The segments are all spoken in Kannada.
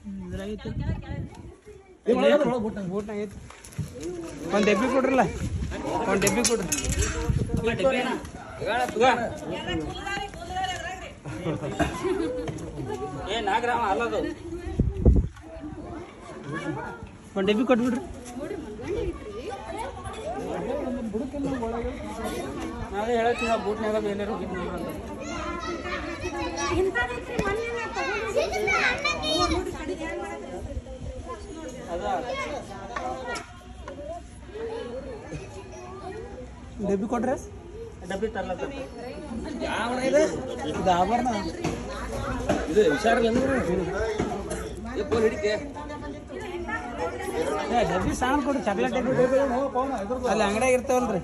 ಇದ್ರಾಗೈತಿ ಬೂಟ್ನಾಗ ಐತಿ ಒಂದು ಡಬ್ಬಿ ಕೊಡ್ರಲ್ಲ ಒಂದು ಡಬ್ಬಿ ಕೊಡ್ರಿ ಏ ನಾಗರಾಮ ಅಲ್ಲದು ಒಂದು ಡಬ್ಬಿ ಕೊಟ್ಬಿಡ್ರಿ ನಾವೇ ಹೇಳತ್ತೀವಿ ನಾವು ಬೂಟ್ನಾಗ ಬೇರೆ ಹೋಗಿದ್ವಿ ಅಂತ ಅದ ಡಬ್ಬಿ ಕೊಡ್ರಿ ಡಬ್ಬಿ ತರ್ಲತ್ತ ಇದು ಆಭರಣ ಇದು ಹುಷಾರಿಲ್ಲ ಫೋನ್ ಹಿಡಿಕೆ ಏ, ಡಬ್ಬಿ ಸಣ್ಣ ಕೊಡ್ರಿ ಚಾಕ್ಲೇಟ್ ಡಬ್ಬಿ ಅಲ್ಲಿ ಅಂಗಡಿಯಾಗ ಇರ್ತಾವಲ್ರಿ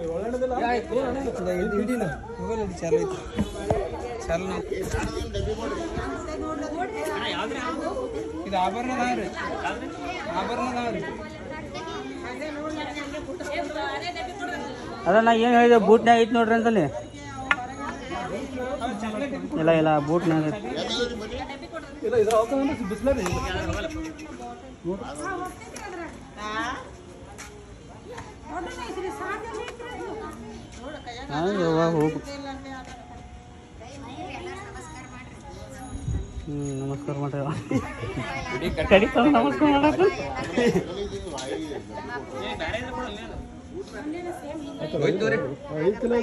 ಇದು ಹಿಡಿಲ್ಲ ಮೊಬೈಲ್ ಹಿಡಿ ಚಾಲು ಐತಿ ಚಾಲು ಐತಿ ಇದು ಆಭರಣ ಅದಾವ್ರಿ ಆಭರಣ ಅದಾವ್ರಿ ಅದ ನಾ ಏನು ಹೇಳಿದೆ ಬೂಟ್ನಾಗ ಐತಿ ನೋಡ್ರಿ ಅಂತಲ್ಲಿ ಇಲ್ಲ ಇಲ್ಲ ಬೂಟ್ನಾಗ ಐತಿ ಇಲ್ಲ ಇದ್ರ ಅವಕಾಶ ಬಿಸ್ಲರಿ ಹಾಂ ಯವ್ವ ಹೋಗು ಹ್ಞೂ ನಮಸ್ಕಾರ ಮಾಡ್ರಿ ಕಡಿ ತಗೊಂಡು ನಮಸ್ಕಾರ ಮಾಡಕ್ಕೆ ಐದು ಕಿಲೋ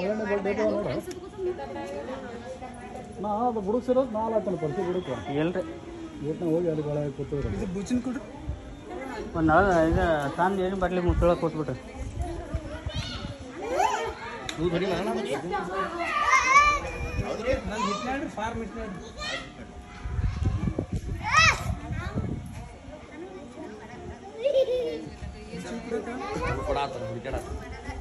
ನಾ ಅದು ಬುಡುಕ್ಸಿರೋದು ನಾಲ್ ಆತನ ಪರಿಚಯ ಬುಡುಕ ಎಲ್ರಿ ಏಟ್ನ ಹೋಗಿ ಅಲ್ಲಿ ಗಳ ಕೂತಿದ್ರು ಇದು ಬುಚ್ಚಿನ ಕೊಡ್ರಿ ಒಂದು ನಾಳೆ ಇದು ತಂದು ಏನು ಬಟ್ಲಿ ಮುಚ್ಚೊಳಗೆ ಕೊಟ್ಬಿಟ್ರಿ ನಾನು ಹಿಟ್ನಾಡ್ರಿ ಫಾರ್ಮ್ ಹಿಟ್ನಾಡ್ರಿ ಕೊಡಾತ ಹುಡುಕಾಡ